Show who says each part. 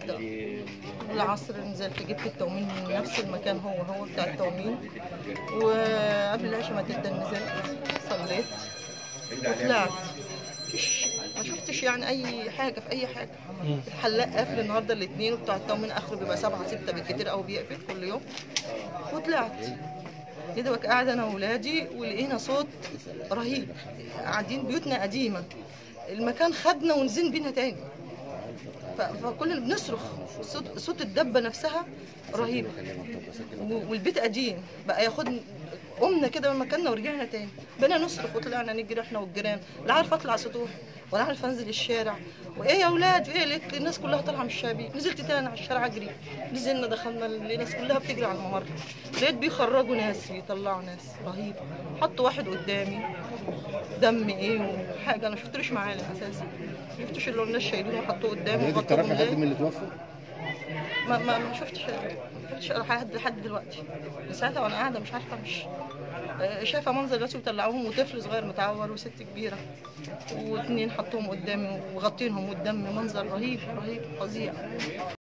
Speaker 1: واحدة والعصر نزلت جبت التومين من نفس المكان هو هو بتاع التومين وقبل العشاء ما تبدا نزلت صليت وطلعت مفيش ما شفتش يعني اي حاجه في اي حاجه الحلاق قافل النهارده الاثنين وبتاع التومين اخره بيبقى سبعة ستة بالكتير قوي بيقفل كل يوم وطلعت يا دوبك قاعده انا واولادي ولقينا صوت رهيب قاعدين بيوتنا قديمه المكان خدنا ونزين بينا تاني ف- فكلنا بنصرخ صوت صوت الدبه نفسها رهيب و- والبيت قديم بقى ياخد قمنا كده من مكاننا ورجعنا تاني بقينا نصرخ وطلعنا نجري احنا والجيران لا عارفه اطلع سطوح ولا عارفه انزل الشارع وايه يا اولاد في ايه لقيت الناس كلها طالعه من الشبابيك نزلت تاني على الشارع اجري نزلنا دخلنا الناس كلها بتجري على الممر لقيت بيخرجوا ناس بيطلعوا ناس رهيب حطوا واحد قدامي دم ايه وحاجه انا شفتلوش معالم اساسا شفتش اللي الناس شايلينه وحطوه قدامي
Speaker 2: حضرتك
Speaker 1: وغطوه
Speaker 2: تعرفي حد
Speaker 1: بالليل
Speaker 2: من اللي توفى؟
Speaker 1: ما ما ما شفتش ما شفتش حد لحد دلوقتي من ساعتها وانا قاعده مش عارفه مش آه، شايفه منظر دلوقتي وطلعوهم وطفل صغير متعور وست كبيره واثنين حطوهم قدامي وغطينهم والدم منظر رهيب رهيب فظيع